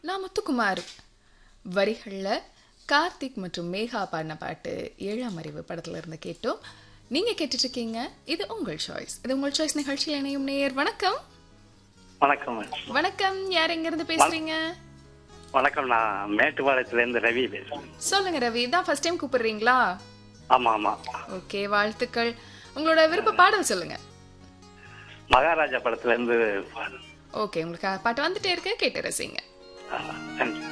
நான் முத்துக்குமார் வரிகளில் கார்த்திக் மற்றும் மேகா பாடின பாட்டு ஏழாம் அறிவு படத்துல இருந்து கேட்டோம் நீங்க கேட்டுட்டு இருக்கீங்க இது உங்கள் சாய்ஸ் இது உங்கள் சாய்ஸ் நிகழ்ச்சியில் இணையும் நேயர் வணக்கம் வணக்கம் வணக்கம் யார் எங்க இருந்து பேசுறீங்க வணக்கம் நான் மேட்டுப்பாளையத்துல இருந்து ரவி பேசுறேன் சொல்லுங்க ரவி இதான் ஃபர்ஸ்ட் டைம் கூப்பிடுறீங்களா ஆமா ஆமா ஓகே வாழ்த்துக்கள் உங்களோட விருப்ப பாடல் சொல்லுங்க மகாராஜா படத்துல இருந்து ஓகே உங்களுக்கு பாட்டு வந்துட்டே இருக்கு கேட்டு ரசிங்க ஆ, நன்றி